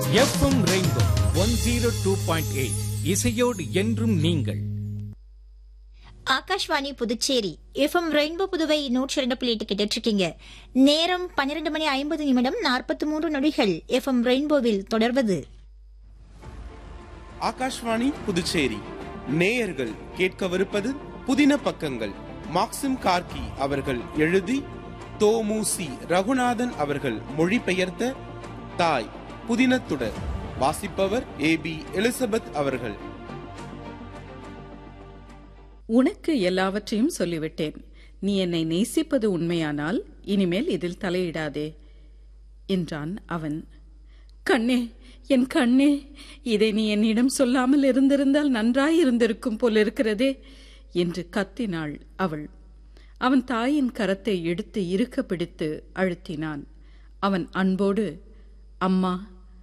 FM rainbow one zero two point eight இசையோடு என்றும் நீங்கள் ஆகாஷ்வாணி புதுச்சேரி எஃப்எம் ரெயின்போ புதுவை நூற்றி இரண்டு புள்ளி எட்டு கேட்டுட்டு இருக்கீங்க நேரம் பன்னிரண்டு மணி ஐம்பது நிமிடம் நாற்பத்தி மூன்று நொடிகள் எஃப்எம் ரெயின்போவில் தொடர்வது ஆகாஷ்வாணி புதுச்சேரி நேயர்கள் கேட்கவிருப்பது புதின பக்கங்கள் மாக்சிம் கார்கி அவர்கள் எழுதி தோமுசி ரகுநாதன் அவர்கள் மொழிபெயர்த்த தாய் புதினத்துடர் வாசிப்பவர் ஏ பி எலிசபெத் அவர்கள் உனக்கு எல்லாவற்றையும் சொல்லிவிட்டேன் நீ என்னை நேசிப்பது உண்மையானால் இனிமேல் இதில் தலையிடாதே என்றான் அவன் கண்ணே என் கண்ணே இதை நீ என்னிடம் சொல்லாமல் இருந்திருந்தால் நன்றாயிருந்திருக்கும் போல இருக்கிறதே என்று கத்தினாள் அவள் அவன் தாயின் கரத்தை எடுத்து இறுக்க பிடித்து அழுத்தினான் அவன் அன்போடு அம்மா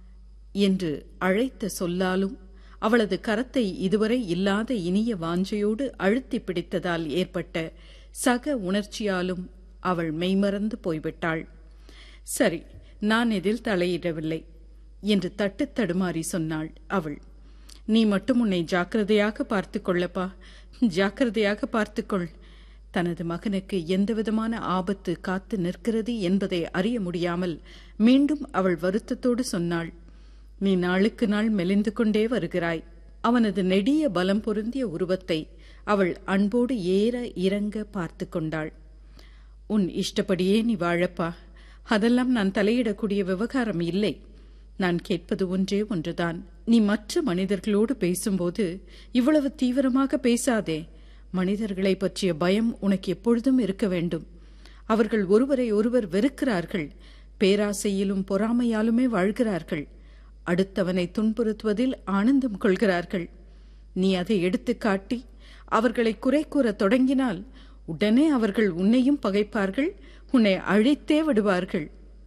என்று அழைத்த சொல்லாலும் அவளது கரத்தை இதுவரை இல்லாத இனிய வாஞ்சையோடு அழுத்தி பிடித்ததால் ஏற்பட்ட சக உணர்ச்சியாலும் அவள் மெய்மறந்து போய்விட்டாள் சரி நான் இதில் தலையிடவில்லை என்று தட்டு தடுமாறி சொன்னாள் அவள் நீ மட்டும் உன்னை ஜாக்கிரதையாக பார்த்துக் கொள்ளப்பா ஜாக்கிரதையாக பார்த்துக்கொள் தனது மகனுக்கு எந்தவிதமான ஆபத்து காத்து நிற்கிறது என்பதை அறிய முடியாமல் மீண்டும் அவள் வருத்தத்தோடு சொன்னாள் நீ நாளுக்கு நாள் மெலிந்து கொண்டே வருகிறாய் அவனது நெடிய பலம் பொருந்திய உருவத்தை அவள் அன்போடு ஏற இறங்க பார்த்து கொண்டாள் உன் இஷ்டப்படியே நீ வாழப்பா அதெல்லாம் நான் தலையிடக்கூடிய விவகாரம் இல்லை நான் கேட்பது ஒன்றே ஒன்றுதான் நீ மற்ற மனிதர்களோடு பேசும்போது இவ்வளவு தீவிரமாக பேசாதே மனிதர்களை பற்றிய பயம் உனக்கு எப்பொழுதும் இருக்க வேண்டும் அவர்கள் ஒருவரை ஒருவர் வெறுக்கிறார்கள் பேராசையிலும் பொறாமையாலுமே வாழ்கிறார்கள் அடுத்தவனை துன்புறுத்துவதில் ஆனந்தம் கொள்கிறார்கள் நீ அதை எடுத்து காட்டி அவர்களை குறை கூறத் தொடங்கினால் உடனே அவர்கள் உன்னையும் பகைப்பார்கள் உன்னை அழித்தே விடுவார்கள்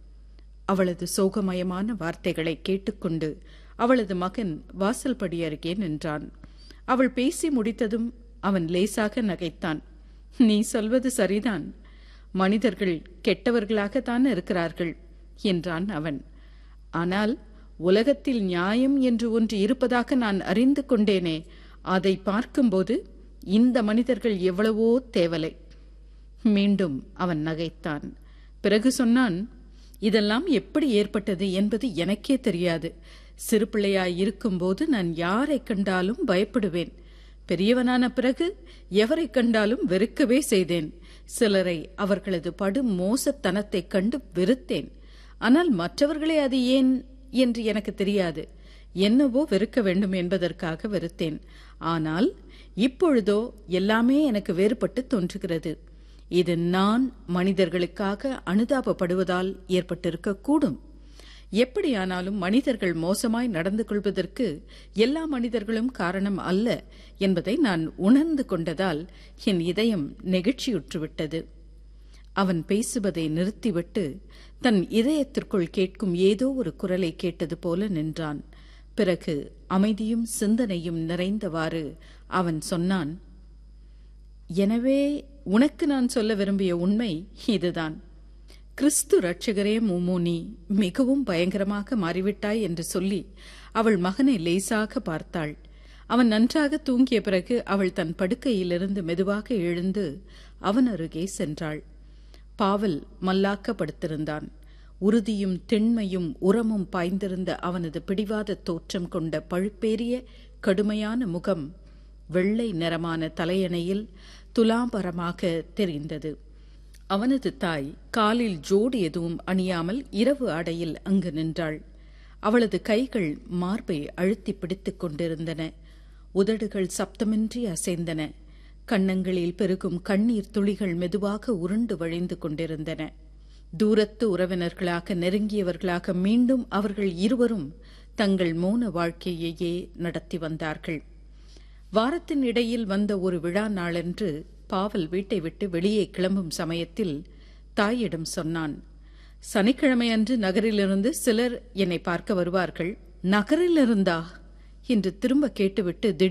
அவளது சோகமயமான வார்த்தைகளை கேட்டுக்கொண்டு அவளது மகன் வாசல்படி அருகே நின்றான் அவள் பேசி முடித்ததும் அவன் லேசாக நகைத்தான் நீ சொல்வது சரிதான் மனிதர்கள் கெட்டவர்களாகத்தான் இருக்கிறார்கள் என்றான் அவன் ஆனால் உலகத்தில் நியாயம் என்று ஒன்று இருப்பதாக நான் அறிந்து கொண்டேனே அதை பார்க்கும்போது இந்த மனிதர்கள் எவ்வளவோ தேவலை மீண்டும் அவன் நகைத்தான் பிறகு சொன்னான் இதெல்லாம் எப்படி ஏற்பட்டது என்பது எனக்கே தெரியாது சிறு பிள்ளையாய் இருக்கும்போது நான் யாரை கண்டாலும் பயப்படுவேன் பெரியவனான பிறகு எவரை கண்டாலும் வெறுக்கவே செய்தேன் சிலரை அவர்களது படு மோசத்தனத்தைக் கண்டு வெறுத்தேன் ஆனால் மற்றவர்களே அது ஏன் என்று எனக்கு தெரியாது என்னவோ வெறுக்க வேண்டும் என்பதற்காக வெறுத்தேன் ஆனால் இப்பொழுதோ எல்லாமே எனக்கு வேறுபட்டு தோன்றுகிறது இது நான் மனிதர்களுக்காக அனுதாபப்படுவதால் ஏற்பட்டிருக்கக்கூடும் எப்படியானாலும் மனிதர்கள் மோசமாய் நடந்து கொள்வதற்கு எல்லா மனிதர்களும் காரணம் அல்ல என்பதை நான் உணர்ந்து கொண்டதால் என் இதயம் நெகிழ்ச்சியுற்றுவிட்டது அவன் பேசுவதை நிறுத்திவிட்டு தன் இதயத்திற்குள் கேட்கும் ஏதோ ஒரு குரலை கேட்டது போல நின்றான் பிறகு அமைதியும் சிந்தனையும் நிறைந்தவாறு அவன் சொன்னான் எனவே உனக்கு நான் சொல்ல விரும்பிய உண்மை இதுதான் கிறிஸ்து ரட்சகரே மூமோனி மிகவும் பயங்கரமாக மாறிவிட்டாய் என்று சொல்லி அவள் மகனை லேசாக பார்த்தாள் அவன் நன்றாக தூங்கிய பிறகு அவள் தன் படுக்கையிலிருந்து மெதுவாக எழுந்து அவன் அருகே சென்றாள் பாவல் மல்லாக்கப்படுத்திருந்தான் உறுதியும் திண்மையும் உரமும் பாய்ந்திருந்த அவனது பிடிவாத தோற்றம் கொண்ட பழுப்பேறிய கடுமையான முகம் வெள்ளை நிறமான தலையணையில் துலாம்பரமாக தெரிந்தது அவனது தாய் காலில் ஜோடு எதுவும் அணியாமல் இரவு ஆடையில் அங்கு நின்றாள் அவளது கைகள் மார்பை அழுத்தி பிடித்துக் கொண்டிருந்தன உதடுகள் சப்தமின்றி அசைந்தன கன்னங்களில் பெருகும் கண்ணீர் துளிகள் மெதுவாக உருண்டு வழிந்து கொண்டிருந்தன தூரத்து உறவினர்களாக நெருங்கியவர்களாக மீண்டும் அவர்கள் இருவரும் தங்கள் மௌன வாழ்க்கையையே நடத்தி வந்தார்கள் வாரத்தின் இடையில் வந்த ஒரு விழா நாளன்று பாவல் வீட்டை விட்டு வெளியே கிளம்பும் சமயத்தில் தாயிடம் சொன்னான் சனிக்கிழமையன்று நகரிலிருந்து சிலர் என்னை பார்க்க வருவார்கள் நகரிலிருந்தா என்று திரும்ப கேட்டுவிட்டு